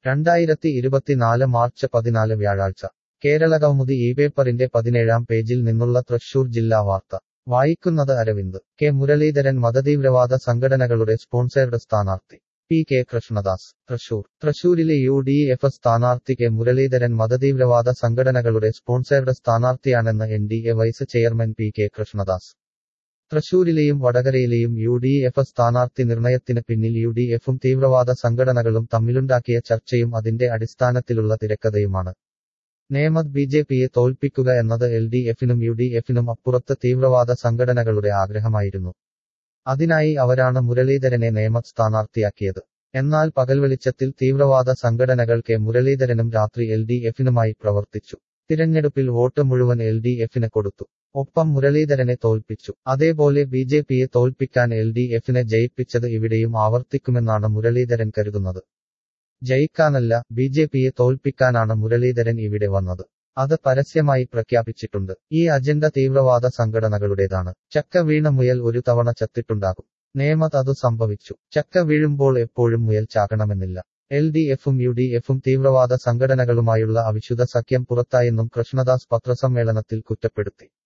രണ്ടായിരത്തി ഇരുപത്തിനാല് മാർച്ച് പതിനാല് വ്യാഴാഴ്ച കേരളകൗമുദി ഈ പേപ്പറിന്റെ പതിനേഴാം പേജിൽ നിന്നുള്ള തൃശൂർ ജില്ലാ വാർത്ത വായിക്കുന്നത് അരവിന്ദ് കെ മുരളീധരൻ മതതീവ്രവാദ സംഘടനകളുടെ സ്പോൺസേർഡ് സ്ഥാനാർത്ഥി പി കെ കൃഷ്ണദാസ് തൃശൂർ തൃശൂരിലെ യു ഡി എഫ് സ്ഥാനാർത്ഥി കെ മുരളീധരൻ മതതീവ്രവാദ സംഘടനകളുടെ സ്പോൺസേർഡ് സ്ഥാനാർത്ഥിയാണെന്ന് N D A vice chairman P K Krishnadas തൃശൂരിലെയും വടകരയിലെയും യു ഡി എഫ് സ്ഥാനാർത്ഥി നിർണയത്തിന് പിന്നിൽ യു ഡി എഫും തീവ്രവാദ സംഘടനകളും തമ്മിലുണ്ടാക്കിയ ചർച്ചയും അതിന്റെ അടിസ്ഥാനത്തിലുള്ള തിരക്കഥയുമാണ് നേമത് ബി ജെ പിയെ തോൽപ്പിക്കുക എന്നത് എൽ ഡി എഫിനും യു ഡി എഫിനും അപ്പുറത്ത് തീവ്രവാദ സംഘടനകളുടെ ആഗ്രഹമായിരുന്നു അതിനായി അവരാണ് മുരളീധരനെ നേമത് സ്ഥാനാർത്ഥിയാക്കിയത് എന്നാൽ പകൽ വെളിച്ചത്തിൽ തീവ്രവാദ സംഘടനകൾ കെ മുരളീധരനും രാത്രി എൽ ഡി എഫിനുമായി പ്രവർത്തിച്ചു തിരഞ്ഞെടുപ്പിൽ വോട്ട് മുഴുവൻ എൽ ഡി എഫിന് കൊടുത്തു ഒപ്പം മുരളീധരനെ തോൽപ്പിച്ചു അതേപോലെ ബി ജെ പിയെ തോൽപ്പിക്കാൻ എൽ ഡി എഫിനെ ജയിപ്പിച്ചത് ഇവിടെയും ആവർത്തിക്കുമെന്നാണ് മുരളീധരൻ കരുതുന്നത് ജയിക്കാനല്ല ബി ജെ പിയെ തോൽപ്പിക്കാനാണ് മുരളീധരൻ ഇവിടെ വന്നത് അത് പരസ്യമായി പ്രഖ്യാപിച്ചിട്ടുണ്ട് ഈ അജണ്ട തീവ്രവാദ സംഘടനകളുടേതാണ് ചക്ക വീണ മുയൽ ഒരു തവണ ചത്തിട്ടുണ്ടാകും നേമത് അതു സംഭവിച്ചു ചക്ക വീഴുമ്പോൾ എപ്പോഴും മുയൽ ചാകണമെന്നില്ല എൽ ഡി എഫും യു ഡി എഫും തീവ്രവാദ സംഘടനകളുമായുള്ള അവിശുദ്ധ സഖ്യം പുറത്തായെന്നും കൃഷ്ണദാസ് പത്രസമ്മേളനത്തിൽ കുറ്റപ്പെടുത്തി